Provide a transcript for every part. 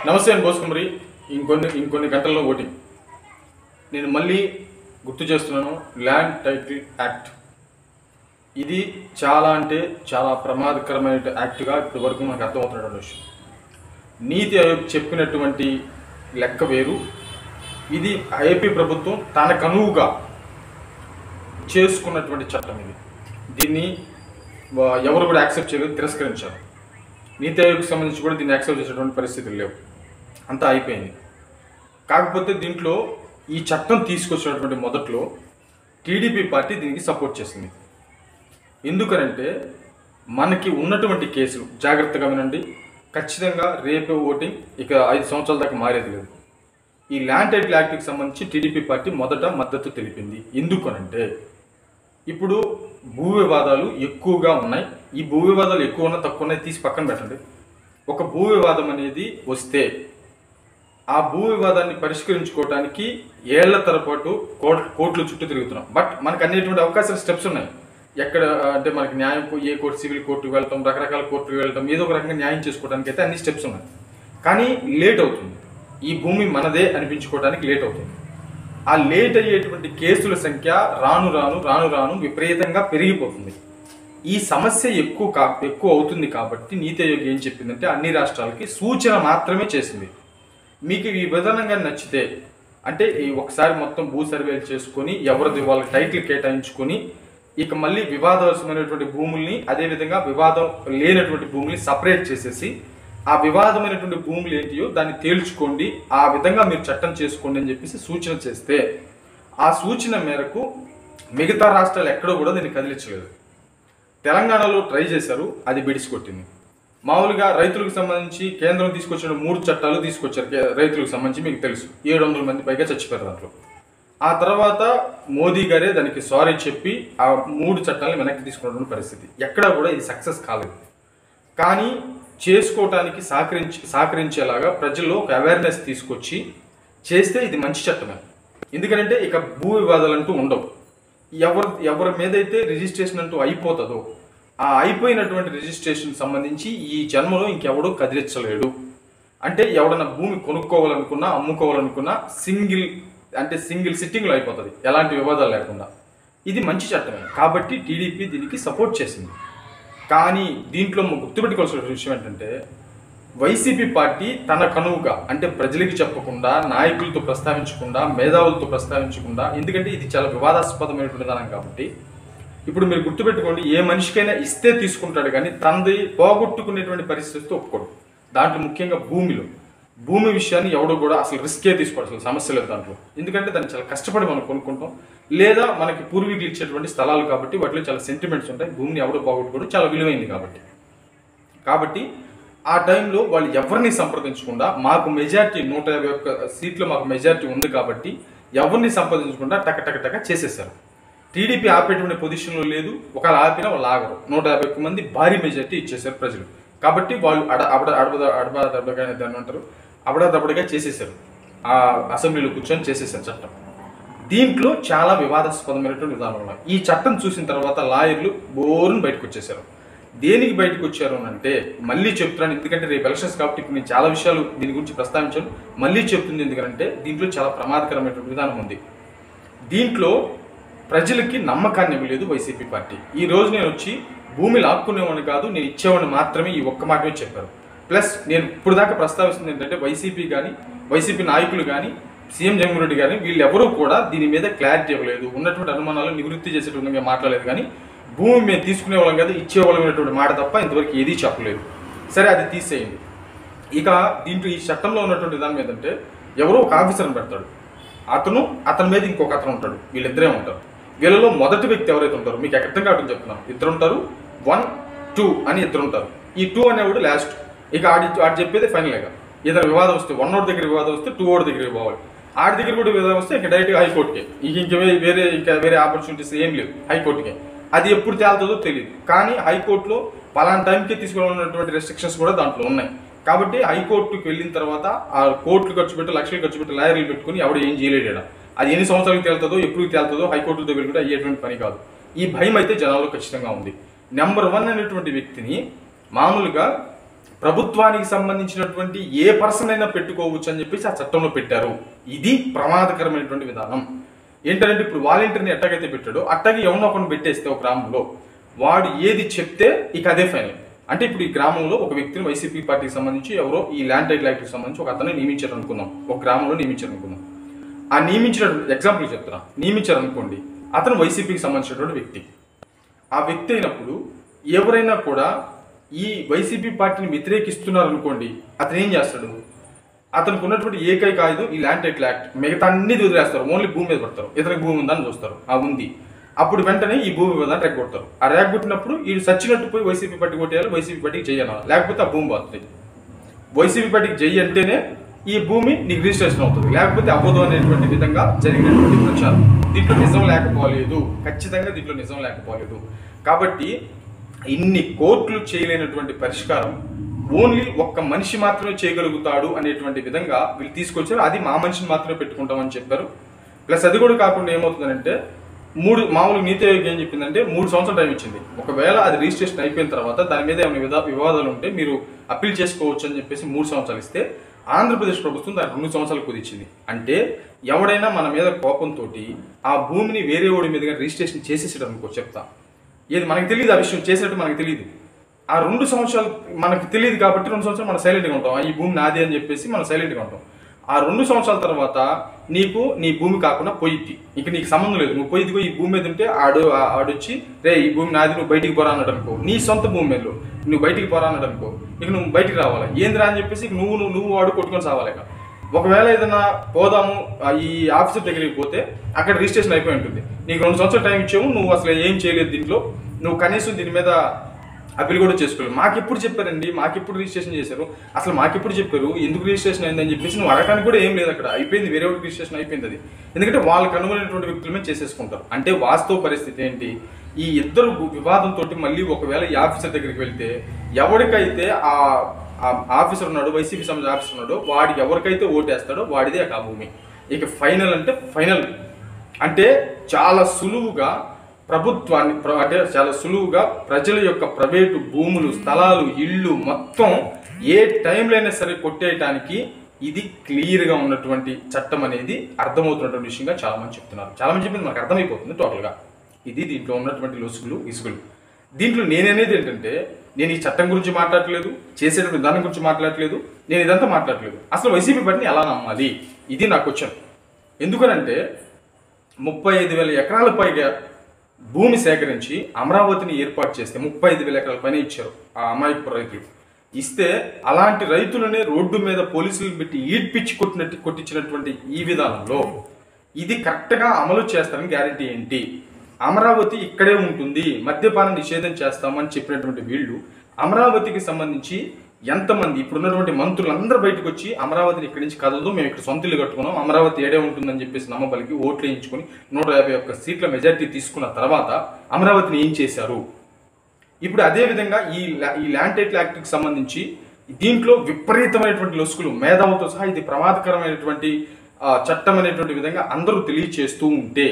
నమస్తే అని బోసుకుమరి ఇంకొన్ని ఇంకొన్ని గంటల్లో ఓటింగ్ నేను మళ్ళీ గుర్తు చేస్తున్నాను ల్యాండ్ టైటిల్ యాక్ట్ ఇది చాలా అంటే చాలా ప్రమాదకరమైన యాక్ట్గా ఇప్పటి వరకు మనకు అర్థమవుతున్నటువంటి విషయం నీతి ఆయోగ్ చెప్పినటువంటి లెక్క వేరు ఇది ఏపీ ప్రభుత్వం తనకనువుగా చేసుకున్నటువంటి చట్టం ఇది దీన్ని వా- ఎవరు కూడా యాక్సెప్ట్ చేయలేదు తిరస్కరించారు నీతి ఆయోగ్కి సంబంధించి కూడా దీన్ని యాక్సెప్ట్ చేసేటువంటి పరిస్థితులు లేవు అంతా అయిపోయింది కాకపోతే దీంట్లో ఈ చట్టం తీసుకొచ్చినటువంటి మొదట్లో టీడీపీ పార్టీ దీనికి సపోర్ట్ చేసింది ఎందుకనంటే మనకి ఉన్నటువంటి కేసులు జాగ్రత్తగా వినండి ఖచ్చితంగా రేపు ఓటింగ్ ఇక ఐదు సంవత్సరాల దాకా మారేది లేదు ఈ ల్యాండ్ టైటిల్ యాక్ట్కి సంబంధించి టీడీపీ పార్టీ మొదట మద్దతు తెలిపింది ఎందుకనంటే ఇప్పుడు భూ వివాదాలు ఎక్కువగా ఉన్నాయి ఈ భూ వివాదాలు ఎక్కువ ఉన్నా తక్కువ ఉన్నాయి తీసి పక్కన పెట్టండి ఒక భూ వివాదం అనేది వస్తే ఆ భూ వివాదాన్ని పరిష్కరించుకోవడానికి ఏళ్ల తరపాటు కోట్ కోర్టుల చుట్టూ తిరుగుతున్నాం బట్ మనకు అనేటువంటి అవకాశాలు స్టెప్స్ ఉన్నాయి ఎక్కడ అంటే మనకి న్యాయం కో- ఏ కోర్టు సివిల్ కోర్టుకు వెళ్తాం రకరకాల కోర్టుకు వెళ్తాం ఏదో ఒక రకంగా న్యాయం చేసుకోవడానికి అయితే అన్ని స్టెప్స్ ఉన్నాయి కానీ లేట్ అవుతుంది ఈ భూమి మనదే అనిపించుకోవడానికి లేట్ అవుతుంది ఆ లేట్ అయ్యేటువంటి కేసుల సంఖ్య రాను రాను రాను రాను విపరీతంగా పెరిగిపోతుంది ఈ సమస్య ఎక్కువ కా ఎక్కువ అవుతుంది కాబట్టి నీతి ఆయోగ్ ఏం చెప్పిందంటే అన్ని రాష్ట్రాలకి సూచన మాత్రమే చేసింది మీకు ఈ విధానంగా నచ్చితే అంటే ఈ ఒకసారి మొత్తం భూ సర్వేలు చేసుకొని ఎవరిది వాళ్ళ టైటిల్ కేటాయించుకొని ఇక మళ్ళీ వివాదవశమైనటువంటి భూముల్ని అదేవిధంగా వివాదం లేనటువంటి భూముల్ని సపరేట్ చేసేసి ఆ వివాదమైనటువంటి భూములు ఏంటియో దాన్ని తేల్చుకోండి ఆ విధంగా మీరు చట్టం చేసుకోండి అని చెప్పేసి సూచన చేస్తే ఆ సూచన మేరకు మిగతా రాష్ట్రాలు ఎక్కడో కూడా దీన్ని కదిలించలేదు తెలంగాణలో ట్రై చేశారు అది బిడిసి కొట్టింది మామూలుగా రైతులకు సంబంధించి కేంద్రం తీసుకొచ్చిన మూడు చట్టాలు తీసుకొచ్చారు కే- రైతులకు సంబంధించి మీకు తెలుసు ఏడు వందల మంది పైగా చచ్చిపోయారు దాంట్లో ఆ తర్వాత మోదీ గారే దానికి సారీ చెప్పి ఆ మూడు చట్టాలను వెనక్కి తీసుకున్నటువంటి పరిస్థితి ఎక్కడా కూడా ఇది సక్సెస్ కాలేదు కానీ చేసుకోవటానికి సహకరించి సహకరించేలాగా ప్రజల్లో ఒక అవేర్నెస్ తీసుకొచ్చి చేస్తే ఇది మంచి చట్టమే ఎందుకంటే ఇక భూ వివాదాలు అంటూ ఉండవు ఎవరు ఎవరి మీదైతే రిజిస్ట్రేషన్ అంటూ అయిపోతుందో ఆ అయిపోయినటువంటి రిజిస్ట్రేషన్ సంబంధించి ఈ జన్మలో ఇంకెవడూ కదిలించలేడు అంటే ఎవడన్నా భూమి కొనుక్కోవాలనుకున్నా అమ్ముకోవాలనుకున్నా సింగిల్ అంటే సింగిల్ సిట్టింగ్లో అయిపోతుంది ఎలాంటి వివాదాలు లేకుండా ఇది మంచి చట్టమే కాబట్టి టీడీపీ దీనికి సపోర్ట్ చేసింది కానీ దీంట్లో మనం గుర్తుపెట్టుకోవాల్సిన విషయం ఏంటంటే వైసీపీ పార్టీ తన కనువుగా అంటే ప్రజలకి చెప్పకుండా నాయకులతో ప్రస్తావించకుండా మేధావులతో ప్రస్తావించకుండా ఎందుకంటే ఇది చాలా వివాదాస్పదమైనటువంటి విధానం కాబట్టి ఇప్పుడు మీరు గుర్తుపెట్టుకోండి ఏ మనిషికైనా ఇస్తే తీసుకుంటాడు కానీ తనది పోగొట్టుకునేటువంటి పరిస్థితితో ఒప్పుకోడు దాంట్లో ముఖ్యంగా భూమిలో భూమి విషయాన్ని ఎవడు కూడా అసలు రిస్కే తీసుకోడు అసలు సమస్య లేదు దాంట్లో ఎందుకంటే దాన్ని చాలా కష్టపడి మనం కొనుక్కుంటాం లేదా మనకి పూర్వీకులు ఇచ్చేటువంటి స్థలాలు కాబట్టి వాటిలో చాలా సెంటిమెంట్స్ ఉంటాయి భూమిని ఎవడో పోగొట్టుకోడు చాలా విలువైంది కాబట్టి కాబట్టి ఆ టైంలో వాళ్ళు ఎవరిని సంప్రదించకుండా మాకు మెజారిటీ నూట యాభై ఒక్క సీట్లు మాకు మెజారిటీ ఉంది కాబట్టి ఎవరిని సంప్రదించకుండా టక టక టక చేసేసారు టీడీపీ ఆపేటువంటి పొజిషన్లో లేదు ఒకవేళ ఆపినా వాళ్ళు ఆగరు నూట యాభై ఒక్క మంది భారీ మెజారిటీ ఇచ్చేశారు ప్రజలు కాబట్టి వాళ్ళు అడ అబడ అడబద అడబా దడబగా దాన్ని అంటారు అబడా దబడగా చేసేసారు ఆ అసెంబ్లీలో కూర్చొని చేసేసారు చట్టం దీంట్లో చాలా వివాదాస్పదమైనటువంటి విధానం ఉన్నాయి ఈ చట్టం చూసిన తర్వాత లాయర్లు బోరుని బయటకు వచ్చేసారు దేనికి బయటకు వచ్చారు అని అంటే మళ్ళీ చెప్తున్నాను ఎందుకంటే రేపు ఎలక్షన్స్ కాబట్టి ఇప్పుడు నేను చాలా విషయాలు దీని గురించి ప్రస్తావించాను మళ్ళీ చెప్తుంది ఎందుకంటే దీంట్లో చాలా ప్రమాదకరమైనటువంటి విధానం ఉంది దీంట్లో ప్రజలకి నమ్మకాన్ని ఇవ్వలేదు వైసీపీ పార్టీ ఈ రోజు నేను వచ్చి భూమి లాక్కునేవాడిని కాదు నేను ఇచ్చేవాడిని మాత్రమే ఈ ఒక్క మాటమే చెప్పారు ప్లస్ నేను ఇప్పుడు దాకా ప్రస్తావిస్తుంది ఏంటంటే వైసీపీ కానీ వైసీపీ నాయకులు కానీ సీఎం జగన్మోహన్ రెడ్డి కానీ వీళ్ళెవరూ కూడా దీని మీద క్లారిటీ ఇవ్వలేదు ఉన్నటువంటి అనుమానాలు నివృత్తి చేసేటువంటి మాట్లాడలేదు కానీ భూమి మేము తీసుకునే వాళ్ళం కదా ఇచ్చేవాళ్ళం అనేటువంటి మాట తప్ప ఇంతవరకు ఏదీ చెప్పలేదు సరే అది తీసేయండి ఇక దీంట్లో ఈ చట్టంలో ఉన్నటువంటి విధానం ఏంటంటే ఎవరో ఒక ఆఫీసర్ని పెడతాడు అతను అతని మీద ఇంకొక అతను ఉంటాడు వీళ్ళిద్దరే ఉంటారు వీళ్ళలో మొదటి వ్యక్తి ఎవరైతే ఉంటారో మీకు అర్థం కావడం చెప్తున్నాను ఇద్దరు ఉంటారు వన్ టూ అని ఇద్దరు ఉంటారు ఈ టూ అనేవాడు లాస్ట్ ఇక ఆడి ఆడి చెప్పేది ఫైనల్గా ఏదైనా వివాదం వస్తే వన్ ఓడి దగ్గర వివాదం వస్తే టూ ఓడి దగ్గర పోవాలి ఆడి దగ్గర కూడా వివాదం వస్తే ఇంకా డైరెక్ట్గా హైకోర్టుకే ఇక ఇంకా వే- వేరే ఇంకా వేరే ఆపర్చునిటీస్ ఏం లేవు హైకోర్టుకే అది ఎప్పుడు తేలుతుందో తెలియదు కానీ హైకోర్టులో పలానా టైంకి తీసుకోవాలన్నటువంటి రెస్ట్రిక్షన్స్ కూడా దాంట్లో ఉన్నాయి కాబట్టి హైకోర్టుకి వెళ్ళిన తర్వాత ఆ కోర్టులు ఖర్చు పెట్టి లక్షలు ఖర్చు పెట్టి లాయర్లు పెట్టుకుని ఎవడు ఏం చేయలేడు ఈడ. అది ఎన్ని సంవత్సరాలకు తేలుతుందో ఎప్పుడు తేలుతుందో హైకోర్టుతో వెళ్ళి అయ్యేటువంటి పని కాదు ఈ భయం అయితే జనాల్లో ఖచ్చితంగా ఉంది నెంబర్ వన్ అనేటువంటి వ్యక్తిని మామూలుగా ప్రభుత్వానికి సంబంధించినటువంటి ఏ పర్సన్ అయినా పెట్టుకోవచ్చు అని చెప్పేసి ఆ చట్టంలో పెట్టారు ఇది ప్రమాదకరమైనటువంటి విధానం ఏంటంటే ఇప్పుడు వాలంటీర్ని ఎట్టగైతే పెట్టాడో అట్టగే ఎవరినో ఒకరిని పెట్టేస్తే ఒక గ్రామంలో వాడు ఏది చెప్తే ఇక అదే ఫైనల్ అంటే ఇప్పుడు ఈ గ్రామంలో ఒక వ్యక్తిని వైసీపీ పార్టీకి సంబంధించి ఎవరో ఈ ల్యాండ్ టైటిల్ యాక్ట్కి సంబంధించి ఒక అతను నియమించారు అనుకుందాం ఒక గ్రామంలో నియమించారు అనుకుందాం ఆ నియమించిన ఎగ్జాంపుల్ చెప్తున్నా నియమించారు అనుకోండి అతను వైసీపీకి సంబంధించినటువంటి వ్యక్తి ఆ వ్యక్తి అయినప్పుడు ఎవరైనా కూడా ఈ వైసీపీ పార్టీని వ్యతిరేకిస్తున్నారు అనుకోండి అతను ఏం చేస్తాడు అతనికి ఉన్నటువంటి ఏకైక ఆయుధం ఈ ల్యాండ్ టైటిల్ యాక్ట్ మిగతా అన్ని వదిలేస్తారు ఓన్లీ భూమి మీద పడతారు ఇతనికి భూమి ఉందని చూస్తారు ఆ ఉంది అప్పుడు వెంటనే ఈ భూమి మీద రేక్ కొడతారు ఆ రేక్ కొట్టినప్పుడు వీడు సచ్చినట్టు పోయి వైసీపీ పార్టీ కొట్టేయాలి వైసీపీ పార్టీకి చేయాలి లేకపోతే ఆ భూమి పోతుంది వైసీపీ పార్టీకి జై అంటేనే ఈ భూమి నీకు రిజిస్ట్రేషన్ అవుతుంది లేకపోతే అవ్వదు అనేటువంటి విధంగా జరిగినటువంటి ప్రచారం దీంట్లో నిజం లేకపోలేదు ఖచ్చితంగా దీంట్లో నిజం లేకపోలేదు కాబట్టి ఇన్ని కోర్టులు చేయలేనటువంటి పరిష్కారం ఓన్లీ ఒక్క మనిషి మాత్రమే చేయగలుగుతాడు అనేటువంటి విధంగా వీళ్ళు తీసుకొచ్చారు అది మా మనిషిని మాత్రమే పెట్టుకుంటామని చెప్పారు ప్లస్ అది కూడా కాకుండా ఏమవుతుందంటే మూడు మామూలు నీతి ఆయోగ్ ఏం చెప్పిందంటే మూడు సంవత్సరాలు టైం ఇచ్చింది ఒకవేళ అది రిజిస్ట్రేషన్ అయిపోయిన తర్వాత దాని మీద ఏమైనా విధా వివాదాలు ఉంటే మీరు అప్పీల్ చేసుకోవచ్చు అని చెప్పేసి మూడు సంవత్సరాలు ఇస్తే ఆంధ్రప్రదేశ్ ప్రభుత్వం దాని రెండు సంవత్సరాలు కుదించింది అంటే ఎవడైనా మన మీద కోపంతో ఆ భూమిని వేరే వాడి మీదుగా రిజిస్ట్రేషన్ చేసేసాడు అనుకో చెప్తా ఏది మనకు తెలియదు ఆ విషయం చేసినట్టు మనకు తెలియదు ఆ రెండు సంవత్సరాలు మనకు తెలియదు కాబట్టి రెండు సంవత్సరాలు మనం సైలెంట్గా ఉంటాం ఆ ఈ భూమి నాది అని చెప్పేసి మనం సైలెంట్గా ఉంటాం ఆ రెండు సంవత్సరాల తర్వాత నీకు నీ భూమి కాకుండా పోయిద్ది ఇక నీకు సంబంధం లేదు నువ్వు పోయిద్దిగో ఈ భూమి మీద ఉంటే ఆడు ఆ- ఆడొచ్చి రే ఈ భూమి నాది నువ్వు బయటికి పోరా అన్నాడు అనుకో నీ సొంత భూమి మీద నువ్వు బయటికి పోరా అన్నాడు అనుకో ఇక నువ్వు బయటికి రావాలి ఏందిరా అని చెప్పేసి ఇక నువ్వు నువ్వు నువ్వు వాడు కొట్టుకొని సావాలి ఇక ఒకవేళ ఏదైనా పోదాము ఆ ఈ ఆఫీసర్ దగ్గరికి పోతే అక్కడ రిజిస్ట్రేషన్ అయిపోయి ఉంటుంది నీకు రెండు సంవత్సరాలు టైం ఇచ్చావు నువ్వు అసలు ఏం చేయలేదు దీంట్లో నువ్వు కనీసం దీని మీద అప్పీల్ కూడా చేసుకోలేదు మాకు ఎప్పుడు చెప్పారండి మాకు ఎప్పుడు రిజిస్ట్రేషన్ చేశారు అసలు మాకు ఎప్పుడు చెప్పారు ఎందుకు రిజిస్ట్రేషన్ అయిందని చెప్పేసి నువ్వు అడగడానికి కూడా ఏం లేదు అక్కడ అయిపోయింది వేరే ఒకటి రిజిస్ట్రేషన్ అయిపోయింది అది ఎందుకంటే వాళ్ళకి అనుగుణమైనటువంటి వ్యక్తులమే చేసేసుకుంటారు అంటే వాస్తవ పరిస్థితి ఏంటి ఈ ఇద్దరు వివాదంతో మళ్ళీ ఒకవేళ ఈ ఆఫీసర్ దగ్గరికి వెళ్తే ఎవరికైతే ఆ ఆ ఆఫీసర్ ఉన్నాడు వైసీపీ సంబంధించిన ఆఫీసర్ ఉన్నాడు వాడికి ఎవరికైతే ఓటేస్తాడో వాడిదే ఆ భూమి ఇక ఫైనల్ అంటే ఫైనల్ అంటే చాలా సులువుగా ప్రభుత్వాన్ని ప్ర- అంటే చాలా సులువుగా ప్రజల యొక్క ప్రైవేటు భూములు స్థలాలు ఇళ్ళు మొత్తం ఏ టైంలో అయినా సరే కొట్టేయటానికి ఇది క్లియర్గా ఉన్నటువంటి చట్టం అనేది అర్థమవుతున్నటువంటి విషయంగా చాలా మంది చెప్తున్నారు చాలా మంది చెప్పింది మనకు అర్థమైపోతుంది టోటల్గా ఇది దీంట్లో ఉన్నటువంటి లొసుగులు ఇసుగులు దీంట్లో నేననేది ఏంటంటే నేను ఈ చట్టం గురించి మాట్లాడట్లేదు చేసేటువంటి విధానం గురించి మాట్లాడట్లేదు నేను ఇదంతా మాట్లాడట్లేదు అసలు వైసీపీ పార్టీని ఎలా నమ్మాలి ఇది నా క్వశ్చన్ ఎందుకనంటే ముప్పై ఐదు వేల ఎకరాల పైగా భూమి సేకరించి అమరావతిని ఏర్పాటు చేస్తే ముప్పై ఐదు వేల ఎకరాల పైన ఇచ్చారు ఆ అమాయకపు రైతులు ఇస్తే అలాంటి రైతులనే రోడ్డు మీద పోలీసులు పెట్టి ఈడ్పిచ్చి కొట్టినట్టు కొట్టించినటువంటి ఈ విధానంలో ఇది కరెక్ట్గా అమలు చేస్తారని గ్యారంటీ ఏంటి అమరావతి ఇక్కడే ఉంటుంది మద్యపాన నిషేధం చేస్తామని చెప్పినటువంటి వీళ్ళు అమరావతికి సంబంధించి ఎంతమంది ఇప్పుడున్నటువంటి మంత్రులు అందరూ బయటకు వచ్చి అమరావతిని ఇక్కడి నుంచి కదలదు మేము ఇక్కడ సొంత ఇల్లు కట్టుకున్నాం అమరావతి ఏడే ఉంటుందని చెప్పేసి నమ్మబలికి ఓట్లు వేయించుకొని నూట యాభై ఒక్క సీట్ల మెజారిటీ తీసుకున్న తర్వాత అమరావతిని ఏం చేశారు ఇప్పుడు అదే విధంగా ఈ లా- ఈ ల్యాండ్ టైటిల్ యాక్ట్కి సంబంధించి దీంట్లో విపరీతమైనటువంటి లొసుకులు మేధావులతో సహా ఇది ప్రమాదకరమైనటువంటి ఆ, చట్టం అనేటువంటి విధంగా అందరూ తెలియచేస్తూ ఉంటే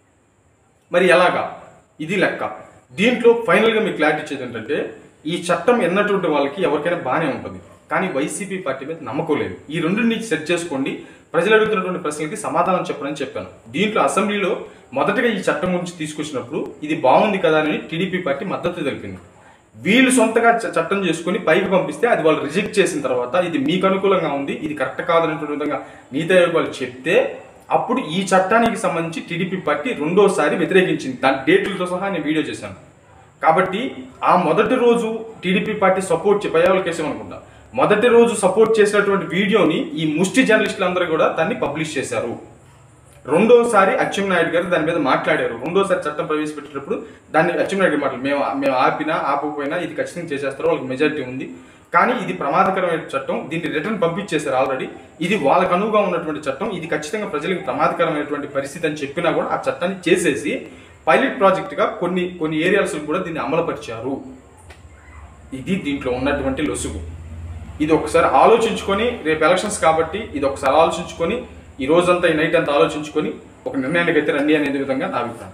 మరి ఎలాగా ఇది లెక్క దీంట్లో ఫైనల్గా మీకు క్లారిటీ ఇచ్చేది ఏంటంటే ఈ చట్టం ఎన్నటువంటి వాళ్ళకి ఎవరికైనా బాగానే ఉంటుంది కానీ వైసీపీ పార్టీ మీద నమ్మకం లేదు ఈ రెండింటిని సెట్ చేసుకోండి ప్రజలు అడుగుతున్నటువంటి ప్రశ్నలకి సమాధానం చెప్పనని చెప్పాను దీంట్లో అసెంబ్లీలో మొదటగా ఈ చట్టం గురించి తీసుకొచ్చినప్పుడు ఇది బాగుంది కదా అని టీడీపీ పార్టీ మద్దతు తెలిపింది వీళ్ళు సొంతగా చ- చట్టం చేసుకుని పైకి పంపిస్తే అది వాళ్ళు రిజెక్ట్ చేసిన తర్వాత ఇది మీకు అనుకూలంగా ఉంది ఇది కరెక్ట్ కాదనేటువంటి విధంగా నీతి ఆయోగ్ వాళ్ళు చెప్తే అప్పుడు ఈ చట్టానికి సంబంధించి టీడీపీ పార్టీ రెండోసారి వ్యతిరేకించింది దాని డేట్లతో సహా నేను వీడియో చేశాను కాబట్టి ఆ మొదటి రోజు టీడీపీ పార్టీ సపోర్ట్ పయ్యాల కేసం అనుకుంటా మొదటి రోజు సపోర్ట్ చేసినటువంటి వీడియోని ఈ ముష్టి జర్నలిస్టులు అందరూ కూడా దాన్ని పబ్లిష్ చేశారు రెండోసారి అచ్చెన్నాయుడు గారు దాని మీద మాట్లాడారు రెండోసారి చట్టం ప్రవేశపెట్టేటప్పుడు దాన్ని అచ్చెన్నాయుడు గారు మాట్లాడు మేము మేము ఆపినా ఆపకపోయినా ఇది ఖచ్చితంగా చేసేస్తారు వాళ్ళకి మెజారిటీ ఉంది కానీ ఇది ప్రమాదకరమైన చట్టం దీన్ని రిటర్న్ పంపించేశారు ఆల్రెడీ ఇది వాళ్ళకు అనువుగా ఉన్నటువంటి చట్టం ఇది ఖచ్చితంగా ప్రజలకు ప్రమాదకరమైనటువంటి పరిస్థితి అని చెప్పినా కూడా ఆ చట్టాన్ని చేసేసి పైలట్ ప్రాజెక్టుగా కొన్ని కొన్ని ఏరియాస్ కూడా దీన్ని అమలుపరిచారు ఇది దీంట్లో ఉన్నటువంటి లొసుగు ఇది ఒకసారి ఆలోచించుకొని రేపు ఎలక్షన్స్ కాబట్టి ఇది ఒకసారి ఆలోచించుకొని ఈ రోజంతా ఈ నైట్ అంతా ఆలోచించుకొని ఒక నిర్ణయానికి అయితే రండి అనేది విధంగా నా అభిప్రాయం